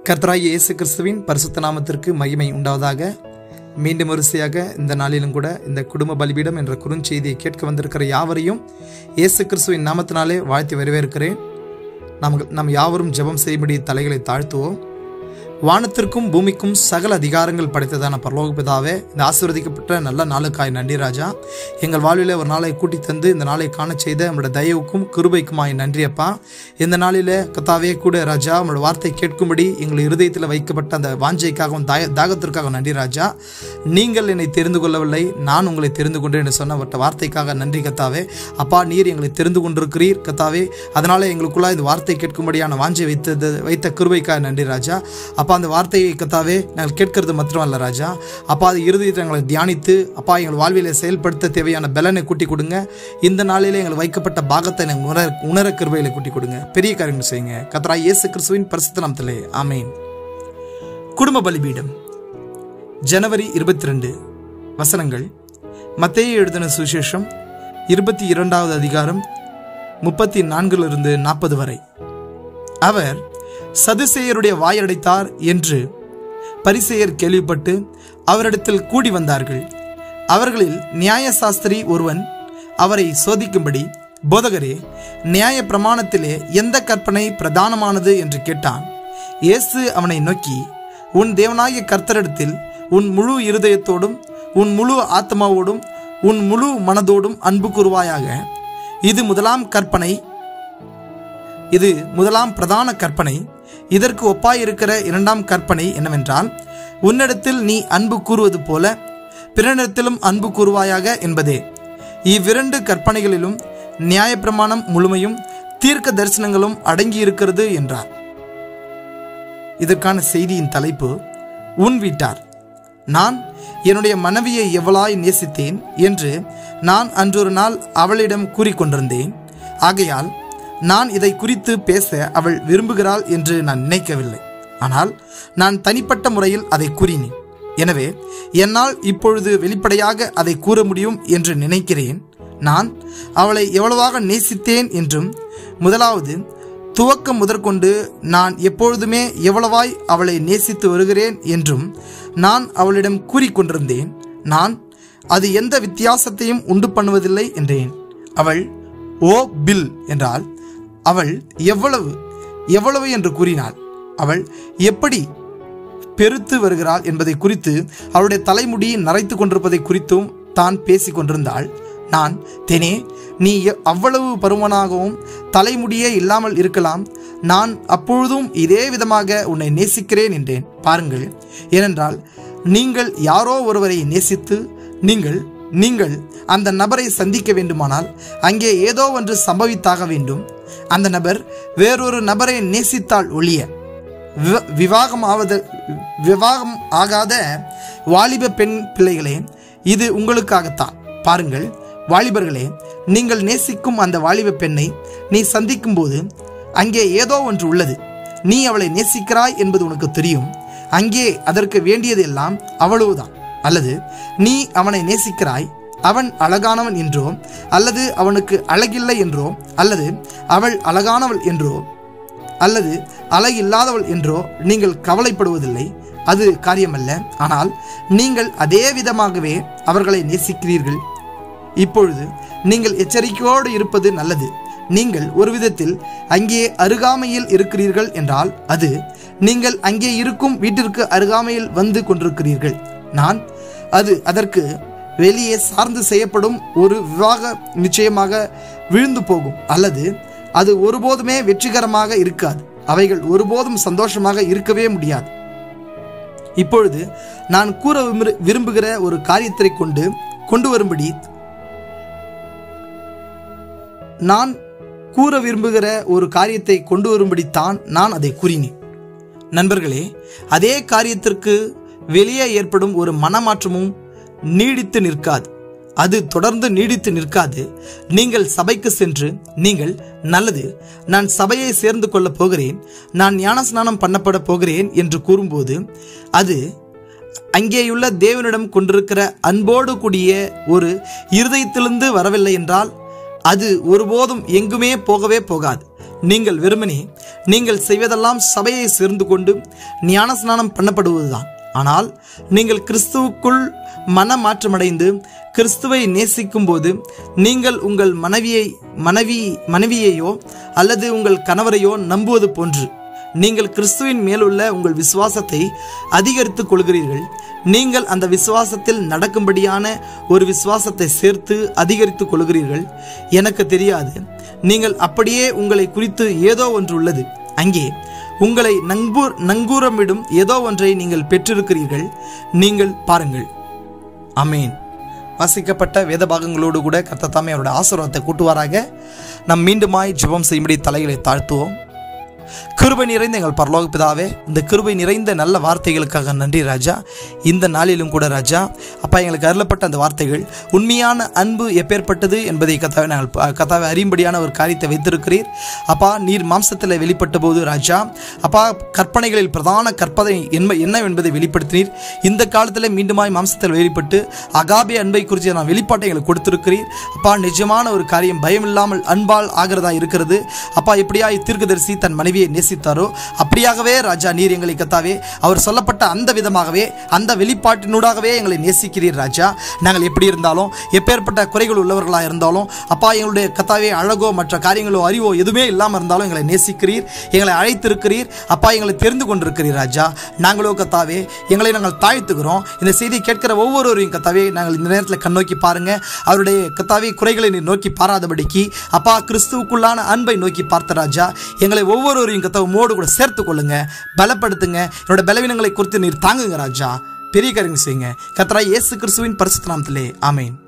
கர்த்தராகிய இயேசு கிறிஸ்துவின் பரிசுத்த நாமத்திற்கு மகிமை உண்டாவதாக மீண்டும் வரிசையாக இந்த நாளிலும் கூட இந்த குடும்ப பலிபீடம் என்ற குறுஞ்செய்தியை கேட்க வந்திருக்கிற யாவரையும் இயேசு கிறிஸ்துவின் நாமத்தினாலே வாழ்த்தி வரவேற்கிறேன் நமக்கு நம் யாவரும் ஜெபம் செய்யும்படி தலைகளை தாழ்த்துவோம் வானத்திற்கும் பூமிக்கும் சகல அதிகாரங்கள் படைத்ததான பரலோக பிதாவே இந்த ஆசீர்வதிக்கப்பட்ட நல்ல நாளுக்காய் நன்றி ராஜா எங்கள் வாழ்வில் ஒரு நாளை கூட்டி தந்து இந்த நாளை காணச் செய்த நம்மளுடைய தயவுக்கும் கிருபைக்குமாய் நன்றி அப்பா இந்த நாளில் கத்தாவே கூட ராஜா உங்களோட வார்த்தை கேட்கும்படி எங்கள் இருதயத்தில் வைக்கப்பட்ட அந்த வாஞ்சைக்காகவும் தாய தாகத்திற்காக நன்றி ராஜா நீங்கள் என்னை தெரிந்து கொள்ளவில்லை நான் உங்களை தெரிந்து கொண்டேன் என்று சொன்ன வார்த்தைக்காக நன்றி கத்தாவே அப்பா நீர் எங்களை தெரிந்து கொண்டிருக்கிறீர் கத்தாவே அதனால எங்களுக்குள்ளா இந்த வார்த்தை கேட்கும்படியான வாஞ்சை வைத்தது வைத்த கிருபைக்காக நன்றி ராஜா அப்பா அந்த வார்த்தையை கத்தாவே நாங்கள் கேட்கறது மாத்திரம் அல்ல ராஜா அப்பா அது இருதயத்தை எங்களை தியானித்து அப்பா எங்கள் வாழ்விலை செயல்படுத்த தேவையான பலனை கூட்டி கொடுங்க இந்த நாளிலே எங்களுக்கு வைக்கப்பட்ட பாகத்தை எனக்கு உணர உணர கிருபையில கூட்டி கொடுங்க பெரிய காரியங்கள் செய்யுங்க கத்தரா இயேசு கிறிஸ்துவின் பரிசுத்த நாமத்திலே ஆமேன் குடும்ப பலிபீடம் ஜனவரி இருபத்தி ரெண்டு வசனங்கள் மத்தேயு எழுதின சுவிசேஷம் இருபத்தி இரண்டாவது அதிகாரம் முப்பத்தி நான்கிலிருந்து நாற்பது வரை அவர் சதுசேயருடைய வாயடைத்தார் என்று பரிசேயர் கேள்விப்பட்டு அவரிடத்தில் கூடி வந்தார்கள் அவர்களில் நியாயசாஸ்திரி ஒருவன் அவரை சோதிக்கும்படி போதகரே நியாய பிரமாணத்திலே எந்த கற்பனை பிரதானமானது என்று கேட்டான் இயேசு அவனை நோக்கி உன் தேவனாகிய கர்த்தரிடத்தில் உன் முழு இருதயத்தோடும் உன் முழு ஆத்மாவோடும் உன் முழு மனதோடும் அன்பு கூறுவாயாக இது முதலாம் கற்பனை இது முதலாம் பிரதான கற்பனை இதற்கு ஒப்பாயிருக்கிற இரண்டாம் கற்பனை என்னவென்றால் உன்னிடத்தில் நீ அன்பு கூறுவது போல பிறனிடத்திலும் அன்பு கூறுவாயாக என்பதே இவ்விரண்டு கற்பனைகளிலும் நியாயப்பிரமாணம் முழுமையும் தீர்க்க தரிசனங்களும் அடங்கியிருக்கிறது என்றார் இதற்கான செய்தியின் தலைப்பு உன் வீட்டார் நான் என்னுடைய மனைவியை எவ்வளாய் நேசித்தேன் என்று நான் அன்றொரு நாள் அவளிடம் கூறிக்கொண்டிருந்தேன் ஆகையால் நான் இதை குறித்து பேச அவள் விரும்புகிறாள் என்று நான் நினைக்கவில்லை ஆனால் நான் தனிப்பட்ட முறையில் அதை கூறினேன் எனவே என்னால் இப்பொழுது வெளிப்படையாக அதை கூற முடியும் என்று நினைக்கிறேன் நான் அவளை எவ்வளவாக நேசித்தேன் என்றும் முதலாவது துவக்கம் முதற்கொண்டு நான் எப்பொழுதுமே எவ்வளவாய் அவளை நேசித்து வருகிறேன் என்றும் நான் அவளிடம் கூறிக்கொண்டிருந்தேன் நான் அது எந்த வித்தியாசத்தையும் உண்டு பண்ணுவதில்லை என்றேன் அவள் ஓ பில் என்றால் அவள் எவ்வளவு எவ்வளவு என்று கூறினாள் அவள் எப்படி பெருத்து வருகிறாள் என்பதை குறித்து அவளுடைய தலைமுடி நரைத்து கொண்டிருப்பதை குறித்தும் தான் பேசிக் கொண்டிருந்தாள் நான் தேனே நீ அவ்வளவு பருமனாகவும் தலைமுடியே இல்லாமல் இருக்கலாம் நான் அப்பொழுதும் இதே விதமாக உன்னை நேசிக்கிறேன் என்றேன் பாருங்கள் ஏனென்றால் நீங்கள் யாரோ ஒருவரை நேசித்து நீங்கள் நீங்கள் அந்த நபரை சந்திக்க வேண்டுமானால் அங்கே ஏதோ ஒன்று சம்பவித்தாக வேண்டும் அந்த நபர் வேறொரு நபரை நேசித்தால் ஒழிய விவாகம் ஆவது விவாகம் ஆகாத வாலிப பெண் பிள்ளைகளே இது உங்களுக்காகத்தான் பாருங்கள் வாலிபர்களே நீங்கள் நேசிக்கும் அந்த வாலிப பெண்ணை நீ சந்திக்கும் போது அங்கே ஏதோ ஒன்று உள்ளது நீ அவளை நேசிக்கிறாய் என்பது உனக்கு தெரியும் அங்கே அதற்கு வேண்டியது எல்லாம் அவ்வளவுதான் அல்லது நீ அவனை நேசிக்கிறாய் அவன் அழகானவன் என்றோ அல்லது அவனுக்கு அழகில்லை என்றோ அல்லது அவள் அழகானவள் என்றோ அல்லது அழகில்லாதவள் என்றோ நீங்கள் கவலைப்படுவதில்லை அது காரியமல்ல ஆனால் நீங்கள் அதே விதமாகவே அவர்களை நேசிக்கிறீர்கள் இப்பொழுது நீங்கள் எச்சரிக்கையோடு இருப்பது நல்லது நீங்கள் ஒரு விதத்தில் அங்கே அருகாமையில் இருக்கிறீர்கள் என்றால் அது நீங்கள் அங்கே இருக்கும் வீட்டிற்கு அருகாமையில் வந்து கொண்டிருக்கிறீர்கள் நான் அது அதற்கு வெளியே சார்ந்து செய்யப்படும் ஒரு விவாக நிச்சயமாக விழுந்து போகும் அல்லது அது ஒருபோதுமே வெற்றிகரமாக இருக்காது அவைகள் ஒருபோதும் சந்தோஷமாக இருக்கவே முடியாது இப்பொழுது நான் கூற விரும்புகிற ஒரு காரியத்தை கொண்டு கொண்டு வரும்படி நான் கூற விரும்புகிற ஒரு காரியத்தை கொண்டு வரும்படித்தான் நான் அதை கூறினேன் நண்பர்களே அதே காரியத்திற்கு வெளியே ஏற்படும் ஒரு மனமாற்றமும் நீடித்து நிற்காது அது தொடர்ந்து நீடித்து நிற்காது நீங்கள் சபைக்கு சென்று நீங்கள் நல்லது நான் சபையை சேர்ந்து கொள்ளப் போகிறேன் நான் ஞானஸ்நானம் பண்ணப்பட போகிறேன் என்று கூறும்போது அது அங்கேயுள்ள தேவனிடம் கொண்டிருக்கிற அன்போடு கூடிய ஒரு இருதயத்திலிருந்து வரவில்லை என்றால் அது ஒருபோதும் எங்குமே போகவே போகாது நீங்கள் வெறுமனே நீங்கள் செய்வதெல்லாம் சபையை சேர்ந்து கொண்டு ஞான ஸ்நானம் பண்ணப்படுவதுதான் ஆனால் நீங்கள் கிறிஸ்துவுக்குள் மன மாற்றமடைந்து கிறிஸ்துவை நேசிக்கும் போது நீங்கள் உங்கள் மனைவியை மனைவி மனைவியையோ அல்லது உங்கள் கணவரையோ நம்புவது போன்று நீங்கள் கிறிஸ்துவின் மேலுள்ள உங்கள் விசுவாசத்தை அதிகரித்துக் கொள்கிறீர்கள் நீங்கள் அந்த விசுவாசத்தில் நடக்கும்படியான ஒரு விசுவாசத்தை சேர்த்து அதிகரித்துக் கொள்கிறீர்கள் எனக்கு தெரியாது நீங்கள் அப்படியே உங்களை குறித்து ஏதோ ஒன்று உள்ளது அங்கே உங்களை நங்கூர் நங்கூரமிடும் ஏதோ ஒன்றை நீங்கள் பெற்றிருக்கிறீர்கள் நீங்கள் பாருங்கள் அமேன் வாசிக்கப்பட்ட வேத பாகங்களோடு கூட கர்த்தத்தாமே அவருடைய ஆசீர்வாதத்தை கூட்டுவாராக நாம் மீண்டுமாய் ஜெபம் செய்யும்படி தலைகளை தாழ்த்துவோம் கிருபை நிறைந்த எங்கள் பரலோக பிதாவே இந்த கிருபை நிறைந்த நல்ல வார்த்தைகளுக்காக நன்றி ராஜா இந்த நாளிலும் கூட ராஜா அப்பா எங்களுக்கு அருளப்பட்ட அந்த வார்த்தைகள் உண்மையான அன்பு எப்பேற்பட்டது என்பதை கத்தாவை நாங்கள் ப- கத்தாவை அறியும்படியான ஒரு காரியத்தை வைத்திருக்கிறீர் அப்பா நீர் மாம்சத்தில் வெளிப்பட்ட போது ராஜா அப்பா கற்பனைகளில் பிரதான கற்பனை என்ன என்னவென்பதை வெளிப்படுத்தினீர் இந்த காலத்தில் மீண்டுமாய் மாம்சத்தில் வெளிப்பட்டு அகாபே அன்பை குறித்து நான் வெளிப்பாட்டை எங்களுக்கு கொடுத்திருக்கிறீர் அப்பா நிஜமான ஒரு காரியம் பயம் இல்லாமல் அன்பால் ஆகிறதா இருக்கிறது அப்பா எப்படியாய் தீர்க்கதரிசி தன் மனைவியை நேசித்தாரோ அப்படியாகவே ராஜா நீர் எங்களை கத்தாவே அவர் சொல்லப்பட்ட அந்த விதமாகவே அந்த வெளிப்பாட்டினூடாகவே எங்களை நேசிக்கிறீர் ராஜா நாங்கள் எப்படி இருந்தாலும் எப்பேற்பட்ட குறைகள் உள்ளவர்களாக இருந்தாலும் அப்பா எங்களுடைய கத்தாவே அழகோ மற்ற காரியங்களோ அறிவோ எதுவுமே இல்லாமல் இருந்தாலும் எங்களை நேசிக்கிறீர் எங்களை அழைத்திருக்கிறீர் அப்பா எங்களை தெரிந்து கொண்டிருக்கிறீர் ராஜா நாங்களோ கத்தாவே எங்களை நாங்கள் தாழ்த்துக்கிறோம் இந்த செய்தி கேட்கிற ஒவ்வொருவரையும் கத்தாவே நாங்கள் இந்த நேரத்தில் கண்ணோக்கி பாருங்க அவருடைய கத்தாவே குறைகளை நீர் நோக்கி பாராதபடிக்கு அப்பா கிறிஸ்துவுக்குள்ளான அன்பை நோக்கி பார்த்த ராஜா எங்களை ஒவ்வொருவரையும் கத்தாவை மோடு கூட சேர்த்து கொள்ளுங்க பலப்படுத்துங்க என்னோட பலவீனங்களை குறித்து நீர் தாங்குங்க ராஜா பெரிய காரியங்கள் செய்யுங்க கத்தரா இயேசு கிறிஸ்துவின் பரிசுத்த நாமத்திலே ஆமென்